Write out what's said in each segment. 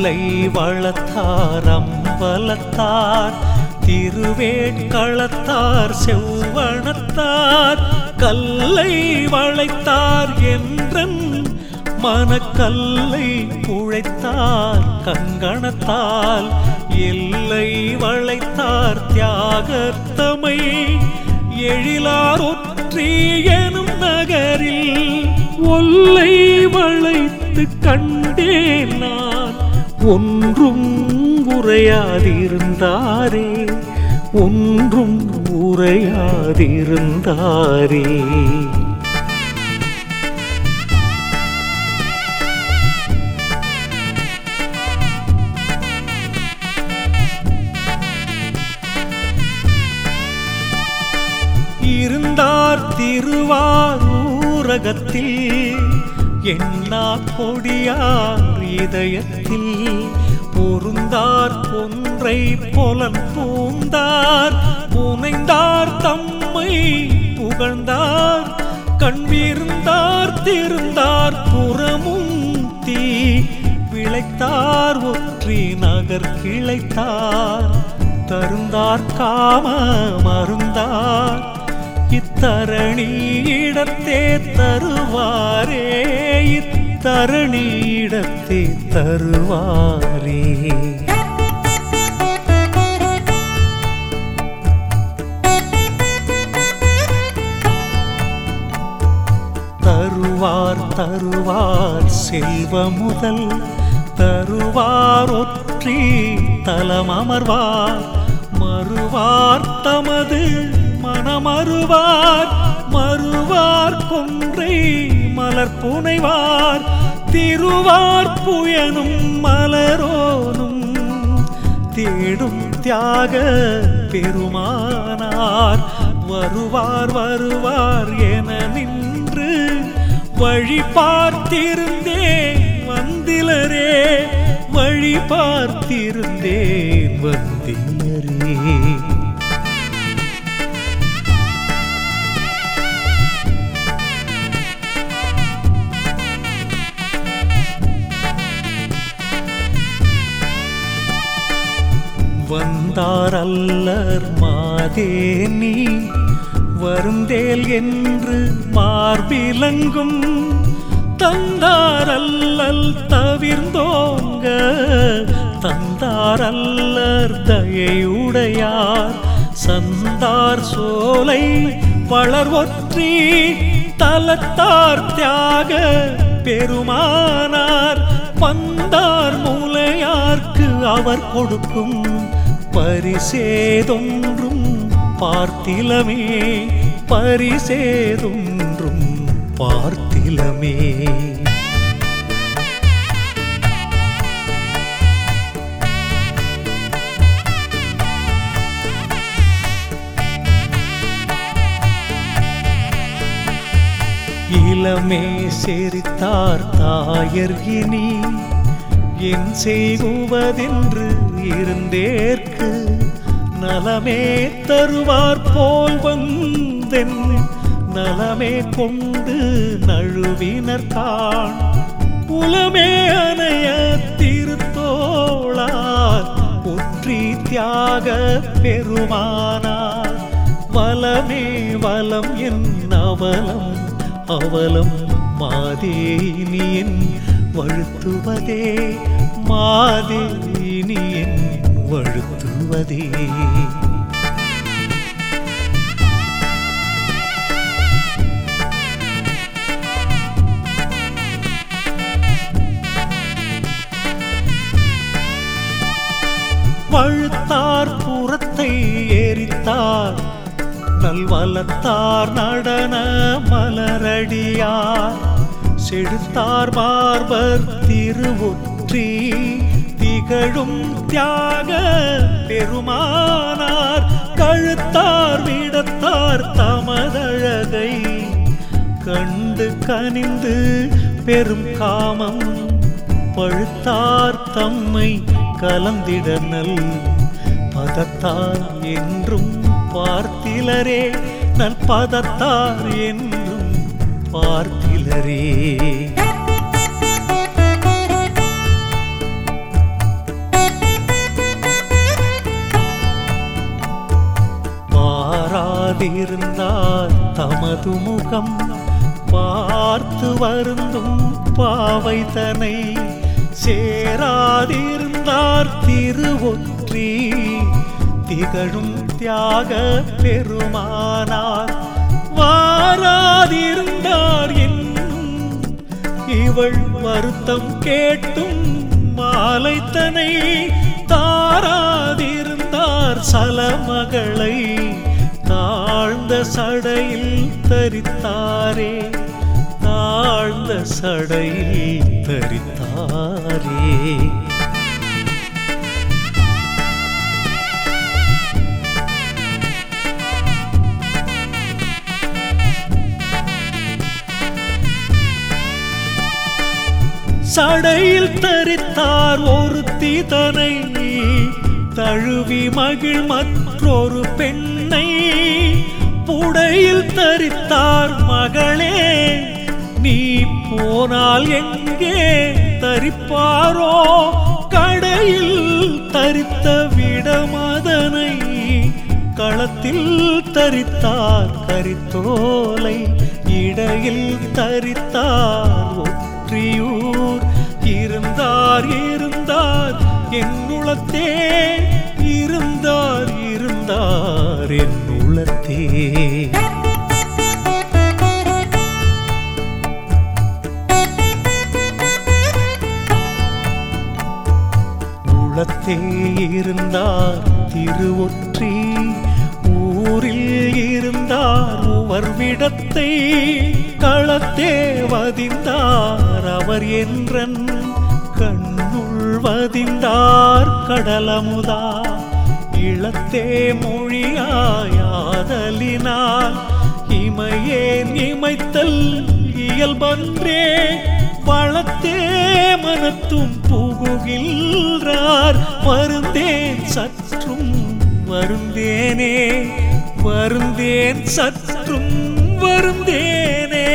தில்லை வளத்தார் அம்பலத்தார் திருவேட்களத்தார் செவ்வனத்தார் கல்லை வளைத்தார் என்றன் மனக்கல்லை குழைத்தார் கங்கணத்தால் எல்லை வளைத்தார் தியாகத்தமை எழிலார் ஒற்றி எனும் நகரில் ஒல்லை வளைத்து கண்டேன் நான் ஒன்றும் உரையாதிருந்தாரே ஒன்றும் உரையாதிருந்தாரே இருந்தார் திருவாரூரகத்தில் எண்ணா கொடியார் இதயத்தில் பொருந்தார் பொன்றை பொலன் பூந்தார் புனைந்தார் தம்மை புகழ்ந்தார் கண்விருந்தார் திருந்தார் புறமும் தீ விளைத்தார் ஒற்றி நகர் கிளைத்தார் தருந்தார் காம மருந்தார் இத்தரணியிடத்தே தருவாரே இத்தரணியிடத்தே தருவாரே தருவார் தருவார் செல்வ முதல் தருவார் ஒற்றி தலம் அமர்வார் மறுவார் தமது மனமருவார் மறுவார் கொன்றை மலர் புனைவார் திருவார் புயனும் மலரோனும் தேடும் தியாக பெருமானார் வருவார் வருவார் என நின்று வழி பார்த்திருந்தேன் வந்திலரே வழி பார்த்திருந்தேன் வந்திலரே வந்தார் அல்லர் மாதேனி வருந்தேல் என்று மார்பிலங்கும் தந்தார் அல்லல் தவிர்ந்தோங்க தந்தார் அல்லர் தயையுடையார் சந்தார் சோலை வளர்வொற்றி தலத்தார் தியாக பெருமானார் பந்தார் மூலையார்க்கு அவர் கொடுக்கும் பரிசேதொன்றும் பார்த்திலமே பரிசேதொன்றும் பார்த்திலமே இளமே செரித்தார் தாயர் இனி என் செய்குவதென்று இருந்தேற்கு நலமே தருவார் போல் வந்தென் நலமே கொண்டு நழுவினர் காண் புலமே அணைய திருத்தோளார் ஒற்றி தியாக பெருமானார் வலமே வலம் என் அவலம் அவலம் மாதேனியன் வழுத்துவதே மாதேனியன் வழுத்துவதே வழுத்தார் புறத்தை எரித்தார் நல்வலத்தார் நடன மலரடியார் செழுத்தார் மார்பர் திருவொற்றி திகழும் தியாக பெருமானார் கழுத்தார் விடத்தார் தமதழகை கண்டு கனிந்து பெரும் காமம் பழுத்தார் தம்மை கலந்திடனல் பதத்தார் என்றும் பார்த்திலரே நல் பதத்தார் என்றும் பார்த்திலரே பாத்துமுகம் பார்த்து வருந்தும் பாவை தனை சேராதிருந்தார் திருவொற்றி திகழும் தியாக பெருமானார் வாராதிருந்தார் என்னும் இவள் வருத்தம் கேட்டும் மாலைத்தனை தாராதிருந்தார் சலமகளை தாழ்ந்த சடையில் தரித்தாரே தாழ்ந்த சடையில் தரித்தாரே சடையில் தரித்தார் ஒரு தீதனை தழுவி மகிழ் மற்றொரு பெண்ணை புடையில் தரித்தார் மகளே நீ போனால் எங்கே தரிப்பாரோ கடையில் தரித்த விடமதனை களத்தில் தரித்தார் கரித்தோலை இடையில் தரித்தார் ஒற்றியூர் இருந்தார் இருந்தார் என்னுளத்தே இருந்தார் இருந்தார் என்னுளத்தே உளத்தே இருந்தார் திருவொற்றி ஊரில் இருந்தார் உவர் விடத்தை களத்தே வதிந்தார் அவர் என்றன் கண்ணுள் வதிந்தார் கடலமுதா இளத்தே மொழியாயாதலினால் இமையேன் இமைத்தல் இயல்பன்றே வளத்தே மனத்தும் புகுகின்றார் வருந்தேன் சற்றும் வருந்தேனே வருந்தேன் சற்றும் வருந்தேனே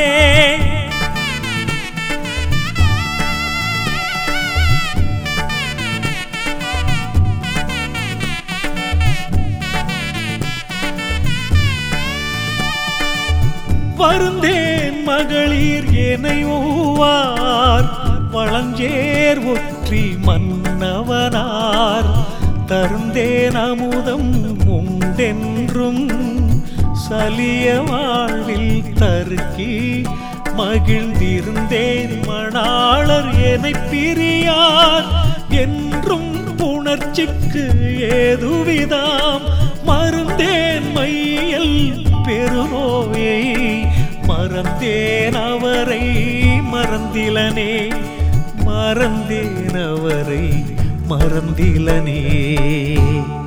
வருந்தேன் மகளிர் எனையோவார் வளஞ்சேர் ஒற்றி மன்னவனார் தருந்தேன் அமுதம் உண்டென்றும் சலிய வாழ்வில் தருக்கி மகிழ்ந்திருந்தேன் மணாளர் எனை பிரியார் என்றும் புணர்ச்சிக்கு ஏதுவிதாம் மருந்தேன் மையல் பெருநோயை மறந்தேன் அவரை மறந்திலனே மறந்தேன் அவரை மறந்திலனே